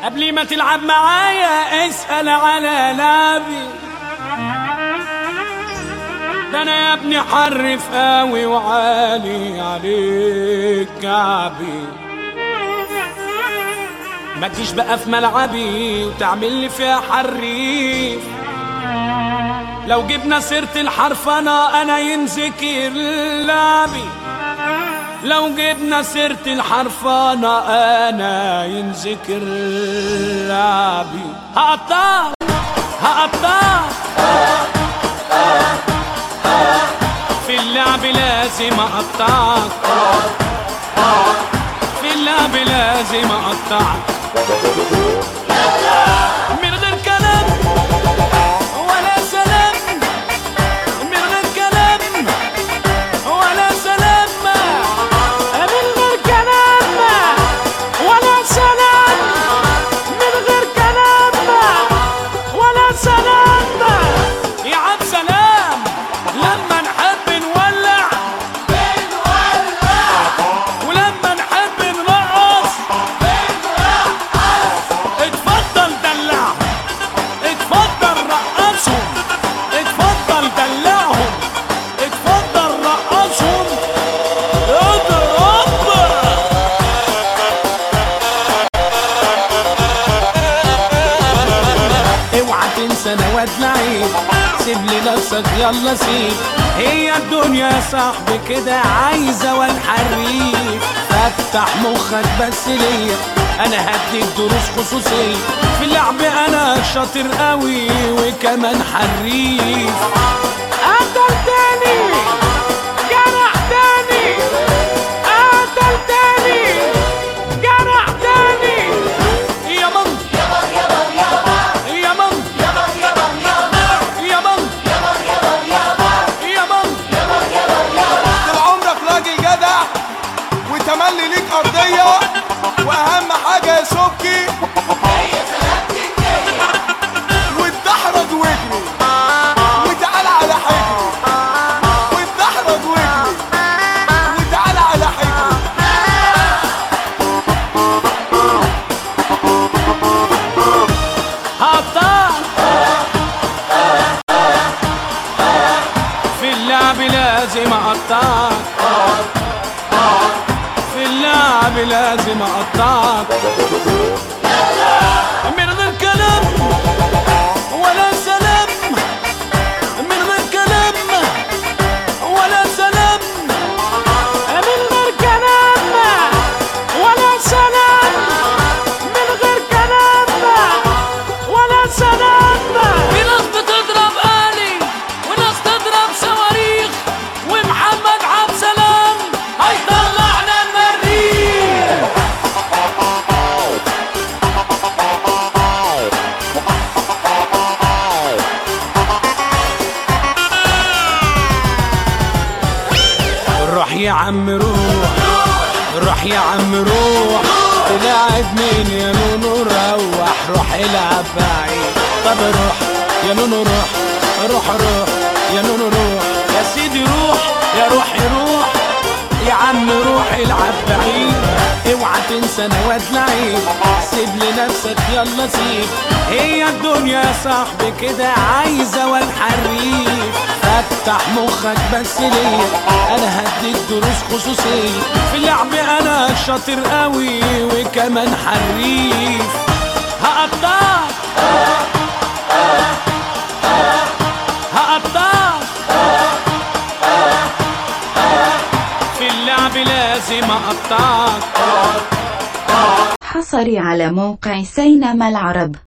قبل ما تلعب معايا اسأل على لعبي ده انا يا ابني حرف قوي وعالي عليك كعبي ما تجيش بقى في ملعبي وتعمل لي فيها حريف لو جبنا سيرة الحرفنة انا ينذكر لعبي لو جبنا سيرة الحرفانة أنا ينذكر لعبي هقطع هقطع في اللعب لازم أقطعك في اللعب لازم أقطعك من غير كلام ولا سلام من غير كلام ولا سلام من غير كلام ولا سلام من غير كلام ولا سلام يا عم سلام لما نحب نولع ولما نحب نرقص اتفضل دلعهم اتفضل رقصهم اتفضل دلعهم اتفضل رقصهم اضرب اوعى تنسى انا واد لعيب سيب لي نفسك يلا سيب هي الدنيا يا صاحبي كده عايزه والحريف فتح مخك بس ليا انا هديك دروس خصوصيه في اللعب انا شاطر قوي وكمان حريف قتلتني جرحتني قتلتني جرحتني يا مام يا مام يا مام يا مام طول عمرك راجل جدع وتملي ليك ارضيه واهم حاجه يا سبكي واتدحرج واجري وتعالى على حجري واتدحرج واجري وتعالى على حجري هقطع في اللعب لازم اقطعك في اللعب لازم اقطعك من غير كلام ولا سلام من غير كلام ولا سلام من غير كلام ولا سلام من غير كلام ولا سلام في ناس بتضرب آلي وناس تضرب صواريخ ومحمد عبد سلام هيطلعنا المريخ روح يا عم روح روح يا عم روح تلاعب مين يا نونو روح روح العب بعيد طب روح يا نونو روح روح روح يا نونو روح يا سيدي روح يا روحي روح يا عم روح العب بعيد اوعى تنسى انا واد لعيب سيب لنفسك يلا سيب هي الدنيا يا صاحبي كده عايزه والحريف فتح مخك بس ليا انا هديك دروس خصوصيه في اللعب انا شاطر قوي وكمان حريف هقطع هقطع في اللعب لازم اقطعك حصري على موقع سينما العرب